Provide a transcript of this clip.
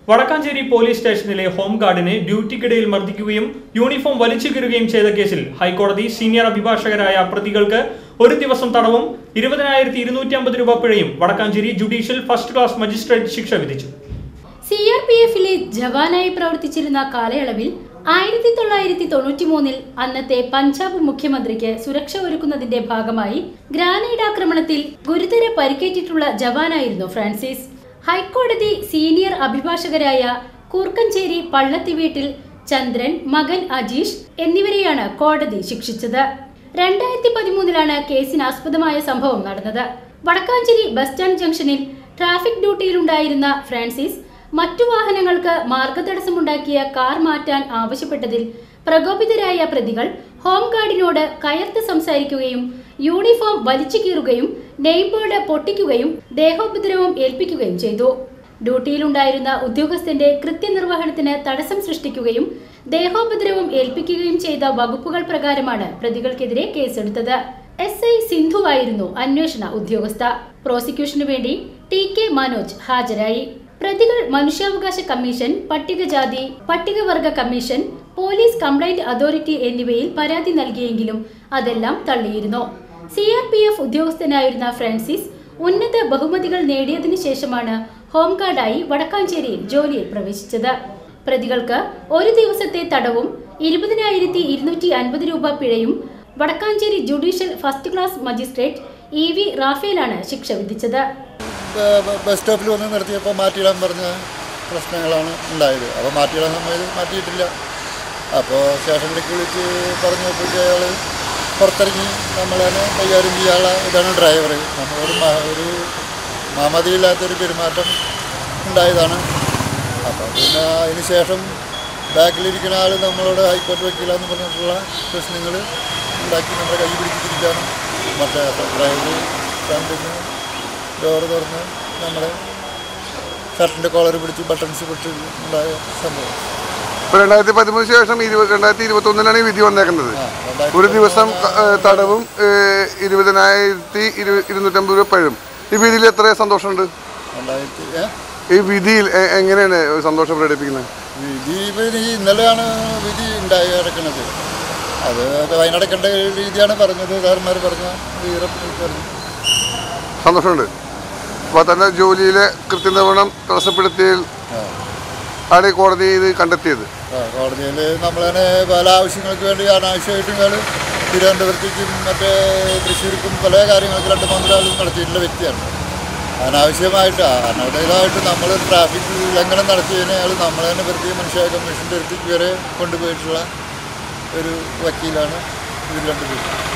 Vadakkanchery police സ്റ്റേഷനിലെ home ഗാർഡിനെ ഡ്യൂട്ടിക്കിടയിൽ മർദ്ദിക്കുകയും യൂണിഫോം വലിച്ചു കീറുകയും ചെയ്ത കേസിൽ ഹൈക്കോടതി സീനിയർ അഭിഭാഷകരായ പ്രതികൾക്ക് ഒരു ദിവസം തടവും ഇരുപതിനായിരത്തി ഇരുന്നൂറ്റി അമ്പത് രൂപ പിഴയും Vadakkanchery judicial first class magistrate ശിക്ഷ വിധിച്ചു സി ആർ പി എഫിലെ ജവാനായി പ്രവർത്തിച്ചിരുന്ന കാലയളവിൽ ആയിരത്തി തൊള്ളായിരത്തി തൊണ്ണൂറ്റി മൂന്നിൽ അന്നത്തെ പഞ്ചാബ് മുഖ്യമന്ത്രിക്ക് സുരക്ഷ ഒരുക്കുന്നതിന്റെ ഭാഗമായി ഗ്രാനൈഡ് ആക്രമണത്തിൽ ഗുരുതര പരിക്കേറ്റിട്ടുള്ള ജവാനായിരുന്നു ഫ്രാൻസിസ് ഹൈക്കോടതി സീനിയർ അഭിഭാഷകരായ കൂർക്കഞ്ചേരി പള്ളത്തി വീട്ടിൽ ചന്ദ്രൻ മകൻ അജീഷ് എന്നിവരെയാണ് കോടതി ശിക്ഷിച്ചത് രണ്ടായിരത്തി പതിമൂന്നിലാണ് കേസിനാസ്പദമായ സംഭവം നടന്നത് വടക്കാഞ്ചേരി ബസ് സ്റ്റാൻഡ് ജംഗ്ഷനിൽ ട്രാഫിക് ഡ്യൂട്ടിയിലുണ്ടായിരുന്ന ഫ്രാൻസിസ് മറ്റു വാഹനങ്ങൾക്ക് മാർഗതടസ്സമുണ്ടാക്കിയ കാർ മാറ്റാൻ ആവശ്യപ്പെട്ടതിൽ പ്രകോപിതരായ പ്രതികൾ ഹോം ഗാർഡിനോട് കയർത്ത് സംസാരിക്കുകയും യൂണിഫോം വലിച്ചു കീറുകയും നെയിം ബോർഡ് പൊട്ടിക്കുകയും ദേഹോപദ്രവം ഏൽപ്പിക്കുകയും ചെയ്തു ഡ്യൂട്ടിയിലുണ്ടായിരുന്ന ഉദ്യോഗസ്ഥന്റെ കൃത്യനിർവഹണത്തിന് തടസ്സം സൃഷ്ടിക്കുകയും ദേഹോപദ്രവം ഏൽപ്പിക്കുകയും ചെയ്ത വകുപ്പുകൾ പ്രകാരമാണ് പ്രതികൾക്കെതിരെ കേസെടുത്തത് എസ് ഐ സിന്ധുവായിരുന്നു അന്വേഷണ ഉദ്യോഗസ്ഥ പ്രോസിക്യൂഷനു വേണ്ടി ടി കെ മനോജ് ഹാജരായി പ്രതികൾ മനുഷ്യാവകാശ കമ്മീഷൻ പട്ടികജാതി പട്ടികവർഗ കമ്മീഷൻ പോലീസ് കംപ്ലൈന്റ് അതോറിറ്റി എന്നിവയിൽ പരാതി നൽകിയെങ്കിലും അതെല്ലാം തള്ളിയിരുന്നു സി ആർ പി എഫ് ഉദ്യോഗസ്ഥനായിരുന്ന ഫ്രാൻസിസ് ഉന്നത ബഹുമതികൾ നേടിയതിനു ശേഷമാണ് ഹോംഗാർഡായി വടക്കാഞ്ചേരിയിൽ ജോലിയിൽ പ്രവേശിച്ചത് പ്രതികൾക്ക് ഒരു ദിവസത്തെ തടവും ഇരുപതിനായിരത്തി ഇരുന്നൂറ്റി അൻപത് രൂപ പിഴയും Vadakkanchery judicial first class magistrate E V റാഫേലാണ് ശിക്ഷ വിധിച്ചത് ബ- ബ- ബസ് സ്റ്റോപ്പിൽ വന്ന് നിർത്തിയപ്പോൾ മാറ്റിയിടാൻ പറഞ്ഞ പ്രശ്നങ്ങളാണ് ഉണ്ടായത് അപ്പോൾ മാറ്റിയിടാൻ സമയത്ത് മാറ്റിയിട്ടില്ല അപ്പോൾ സ്റ്റേഷനിലേക്ക് വിളിച്ച് പറഞ്ഞു നോക്കിയിട്ട് അയാൾ പുറത്തിറങ്ങി നമ്മളെ കൈകാര്യം ചെയ്യാനുള്ള ഇതാണ് ഡ്രൈവർ നമ്മളോട് മ- ഒരു മമതിയില്ലാത്തൊരു പെരുമാറ്റം ഉണ്ടായതാണ് അപ്പോൾ പിന്നെ അതിന് ശേഷം ബാക്കിലിരിക്കുന്ന ആൾ നമ്മളോട് ഹൈക്കോടതി വക്കീലാന്ന് പറഞ്ഞിട്ടുള്ള പ്രശ്നങ്ങൾ ഉണ്ടാക്കി നമ്മളെ കൈ പിടിച്ചിരിക്കാനും മറ്റേ ഡ്രൈവർ ഫ്രണ്ടിന് ഡോറ് തുറന്ന് നമ്മളെ ഷർട്ടിൻ്റെ കോളർ പിടിച്ച് ബട്ടൺസ് പൊട്ടി ഉണ്ടായ സംഭവം ഇപ്പൊ രണ്ടായിരത്തി പതിമൂന്ന് ശേഷം ഇരുപത് രണ്ടായിരത്തി ഇരുപത്തി ഒന്നിലാണ് ഈ വിധി വന്നേക്കുന്നത് ആ രണ്ടായിരത്തി ഒരു ദിവസം ഏഹ്, തടവും ഏഹ്, ഇരുപതിനായിരത്തി ഇരു- ഇരുന്നൂറ്റമ്പത് രൂപ പഴും ഈ വിധിയിൽ എത്ര സന്തോഷമുണ്ട് രണ്ടായിരത്തി ഏ? ഈ വിധിയിൽ എ- എങ്ങനെയാണ് സന്തോഷം പ്രകടിപ്പിക്കുന്നത് വിധി ഇപ്പം ഈ ഇന്നലെയാണ് വിധി ഉണ്ടായി ഇറക്കുന്നത് അത് വയനടക്കേണ്ട രീതിയാണ് പറഞ്ഞത് സാർമാർ പറഞ്ഞ വീറപ്പ് പറഞ്ഞു സന്തോഷമുണ്ട് അപ്പോൾ തന്നെ ജോലിയിലെ കൃത്യനിർവഹണം തടസ്സപ്പെടുത്തിയതിൽ ആ ആണ് ഈ കോടതി ഇത് കണ്ടെത്തിയത് ആ, കോടതിയിൽ നമ്മളതിനെ പല ആവശ്യങ്ങൾക്ക് വേണ്ടി അനാവശ്യമായിട്ടും ഇയാൾ തിരുവനന്തപുരത്തേക്കും മറ്റേ തൃശ്ശൂർക്കും പല കാര്യങ്ങൾക്ക് രണ്ട് മൂന്ന് കാലം നടത്തിയിട്ടുള്ള വ്യക്തിയാണ് അനാവശ്യമായിട്ട് അനവധികമായിട്ട് നമ്മൾ ട്രാഫിക് ലംഘനം നടത്തിയതിന് അയാൾ നമ്മളെ തന്നെ പ്രത്യേക മനുഷ്യ കമ്മീഷൻ്റെ അടുത്തേക്ക് വരെ കൊണ്ടുപോയിട്ടുള്ള ഒരു വക്കീലാണ് ഇത് രണ്ടുപേരും